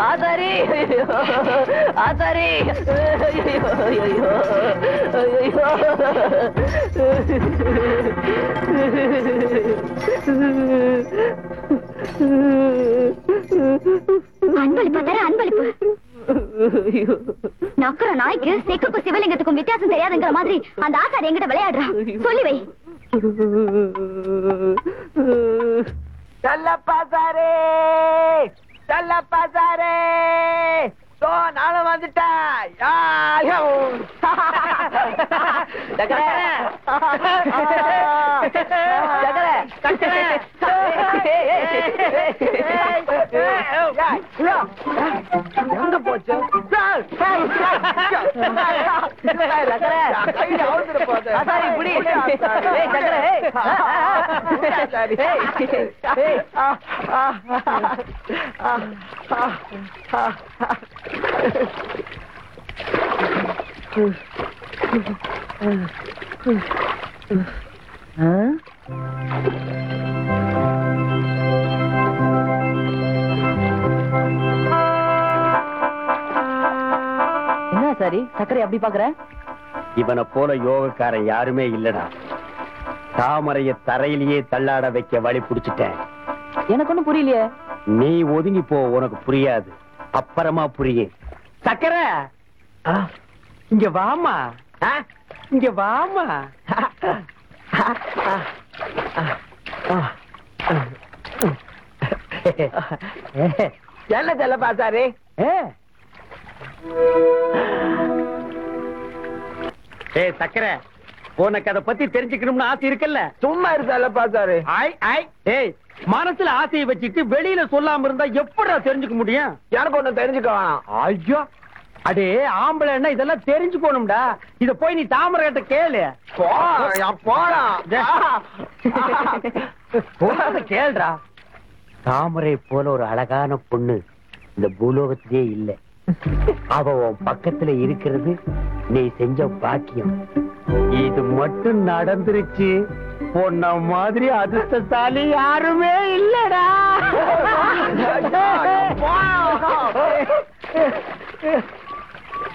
ஆசாரி ஆசாரி அன்பளிப்பு தர அன்பளிப்பு நக்குற நாய்க்கு செக்குக்கும் சிவலிங்கத்துக்கும் வித்தியாசம் தெரியாதுங்கிற மாதிரி அந்த ஆசாரி என்கிட்ட விளையாடுறான் சொல்லி வை செல்லப்பா சாரே செல்லப்பா சாரே தோ நானும் வந்துட்டேன் யாயோ. சக்கரை. சக்கரை. சக்கரை. எங்க போச்சு சார், சார், சார். சக்கரை. கையில அவுத்துட்டு போகுது. ஆசாரி, புடி. ஏய், சக்கரை, ஏய். புடி, ஆசாரி. ஏய். ஆ, ஆ, ஆ, ஆ, ஆ, ஆ. என்ன சாரி சக்கரை அப்படி பாக்குற இவனை போல யோகக்காரன் யாருமே இல்லடா தாமரைய தரையிலேயே தள்ளாட வைக்க வழி புடிச்சிட்டேன் எனக்கு ஒண்ணும் புரியலையே நீ ஒதுங்கி போ உனக்கு புரியாது அப்புறமா புரியும் சக்கரை ஆ, இங்க வாமா ஆ, இங்க வாமா என்ன செல்லப்பா சாரே ஏய் சக்கரை உனக்கு அதை பத்தி தெரிஞ்சுக்கணும்னு ஆசை இருக்குல்ல சும்மா இரு செல்லப்பா சாரே ஐ ஐ ஏய் மனசுல ஆசையை வச்சுட்டு வெளியில சொல்லாம இருந்தா எப்படிடா தெரிஞ்சுக்க முடியும் எனக்கு ஒண்ணு தெரிஞ்சுக்க வேணாம் ஐயோ அடே ஆம்பளைன்னா இதெல்லாம் தெரிஞ்சுக்கணும்டா இத போய் நீ தாமரை கிட்ட கேளு போலாம் போலாம் போறத கேளுடா தாமரை போல ஒரு அழகான பொண்ணு இந்த பூலோகத்திலே இல்ல அவ உன் பக்கத்துல இருக்கிறது நீ செஞ்ச பாக்கியம் இது மட்டும் நடந்துருச்சு பொண்ண மாதிரி அதிர்ஷ்டசாலி யாருமே இல்லடா போலாம்